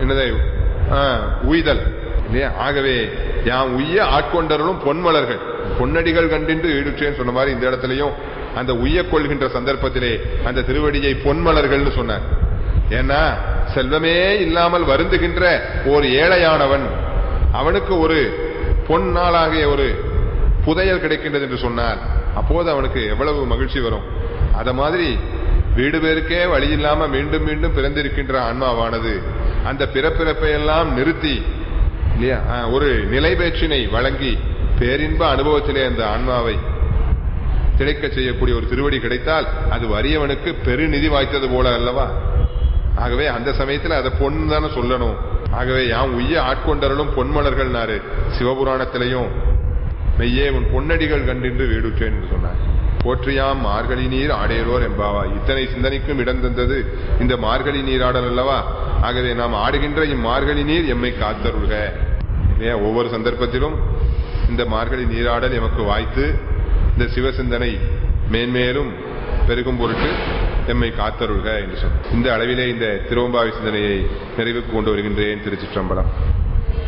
என்னதை ஆ, உய்தல் இல்லையா ஆகவே யாம் உய்ய ஆட்கொண்டவர்களும் பொன்மலர்கள் பொன்னடிகள் கண்டின்று ஈடுற்றேன்னு சொன்ன மாதிரி இந்த இடத்துலயும் அந்த உய்ய கொள்கின்ற சந்தர்ப்பத்திலே அந்த திருவடியை பொன்மலர்கள்னு சொன்னார் ஏன்னா செல்வமே இல்லாமல் வருந்துகின்ற ஒரு ஏழையானவன் அவனுக்கு ஒரு பொன்னாளாகிய ஒரு புதையல் கிடைக்கின்றது என்று சொன்னார் அப்போது அவனுக்கு எவ்வளவு மகிழ்ச்சி வரும் அத மாதிரி வீடு பேருக்கே வழி இல்லாம மீண்டும் மீண்டும் பிறந்திருக்கின்ற ஆன்மாவானது அந்த பிறப்பிறப்பை எல்லாம் நிறுத்தி இல்லையா ஆ, ஒரு நிலைபேற்றினை வழங்கி பேரின்ப அனுபவத்திலே அந்த ஆன்மாவை திளைக்க செய்யக்கூடிய ஒரு திருவடி கிடைத்தால் அது வறியவனுக்கு பெருநிதி வாய்த்தது போல அல்லவா ஆகவே அந்த சமயத்துல அதை பொன் தானே சொல்லணும் ஆகவே யாம் உய்ய ஆட்கொண்டரலும் பொன்மலர்கள் நாரு சிவபுராணத்திலையும் மெய்யே உன் பொன்னடிகள் கண்டின்று வீடுற்றேன் என்று சொன்னார் போற்றியாம் மார்கழி நீர் ஆடையலோர் என்பாவா இத்தனை சிந்தனைக்கும் இடம் தந்தது இந்த மார்கழி நீராடல் அல்லவா ஆகவே நாம் ஆடுகின்ற இம்மார்கழி நீர் எம்மை காத்தருள்க இல்லையா ஒவ்வொரு சந்தர்ப்பத்திலும் இந்த மார்கழி நீராடல் எமக்கு வாய்த்து இந்த சிவசிந்தனை மேன்மேலும் பெருகும் பொருட்டு எம்மை காத்தருள்க என்று சொன்னார் இந்த அளவிலே இந்த திருவம்பாவி சிந்தனையை நிறைவுக்கு கொண்டு வருகின்றேன் திருச்சிற்றம்பலம்